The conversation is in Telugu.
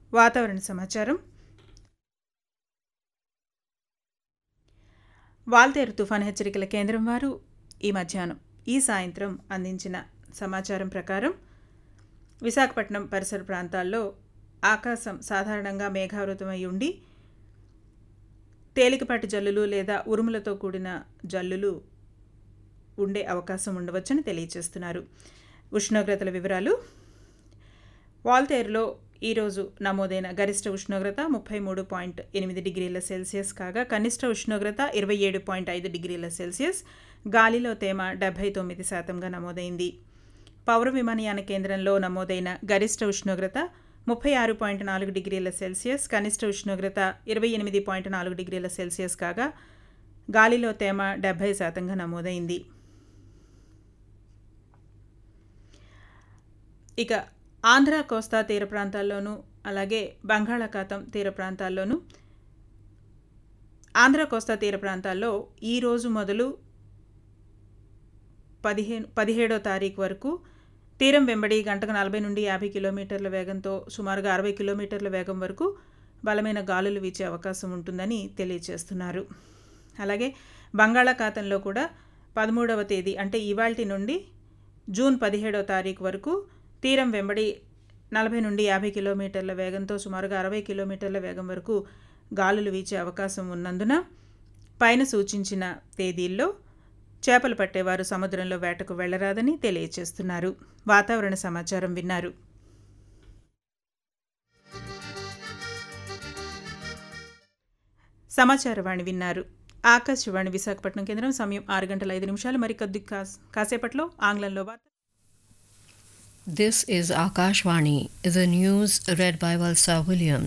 వాతావరణ సమాచారం వాల్తేరు తుఫాన్ హెచ్చరికల కేంద్రం వారు ఈ మధ్యాహ్నం ఈ సాయంత్రం అందించిన సమాచారం ప్రకారం విశాఖపట్నం పరిసర ప్రాంతాల్లో ఆకాశం సాధారణంగా మేఘావృతమై ఉండి తేలికపాటి జల్లులు లేదా ఉరుములతో కూడిన జల్లులు ఉండే అవకాశం ఉండవచ్చని తెలియజేస్తున్నారు ఉష్ణోగ్రతల వివరాలు వాల్తేరులో ఈరోజు నమోదైన గరిష్ట ఉష్ణోగ్రత ముప్పై మూడు పాయింట్ ఎనిమిది డిగ్రీల సెల్సియస్ కాగా కనిష్ట ఉష్ణోగ్రత ఇరవై ఏడు పాయింట్ ఐదు డిగ్రీల సెల్సియస్ గాలిలో తేమ డెబ్బై తొమ్మిది శాతంగా నమోదైంది పౌర విమానయాన కేంద్రంలో నమోదైన గరిష్ట ఉష్ణోగ్రత ముప్పై ఆరు పాయింట్ నాలుగు డిగ్రీల సెల్సియస్ కనిష్ట ఉష్ణోగ్రత ఇరవై ఎనిమిది పాయింట్ నాలుగు డిగ్రీల సెల్సియస్ కాగా గాలిలో తేమ డెబ్బై శాతంగా నమోదైంది ఇక ఆంధ్ర కోస్తా తీర ప్రాంతాల్లోనూ అలాగే బంగాళాఖాతం తీర ప్రాంతాల్లోనూ ఆంధ్ర కోస్తా తీర ప్రాంతాల్లో ఈరోజు మొదలు పదిహేను పదిహేడో తారీఖు వరకు తీరం వెంబడి గంటకు నలభై నుండి యాభై కిలోమీటర్ల వేగంతో సుమారుగా అరవై కిలోమీటర్ల వేగం వరకు బలమైన గాలులు వీచే అవకాశం ఉంటుందని తెలియజేస్తున్నారు అలాగే బంగాళాఖాతంలో కూడా పదమూడవ తేదీ అంటే ఇవాల్టి నుండి జూన్ పదిహేడవ తారీఖు వరకు తీరం వెంబడి నలభై నుండి యాభై కిలోమీటర్ల వేగంతో సుమారుగా అరవై కిలోమీటర్ల వేగం వరకు గాలులు వీచే అవకాశం ఉన్నందున పైన సూచించిన తేదీల్లో చేపలు పట్టేవారు సముద్రంలో వేటకు వెళ్లరాదని తెలియజేస్తున్నారు వాతావరణ సమాచారం విన్నారు సమాచారవాణి విన్నారు ఆకాశవాణి విశాఖపట్నం కేంద్రం సమయం ఆరు గంటల ఐదు నిమిషాలు మరికొద్ది కాసేపట్లో ఆంగ్లంలో వార్త This is Akashvani, the news read by Valsa Williams.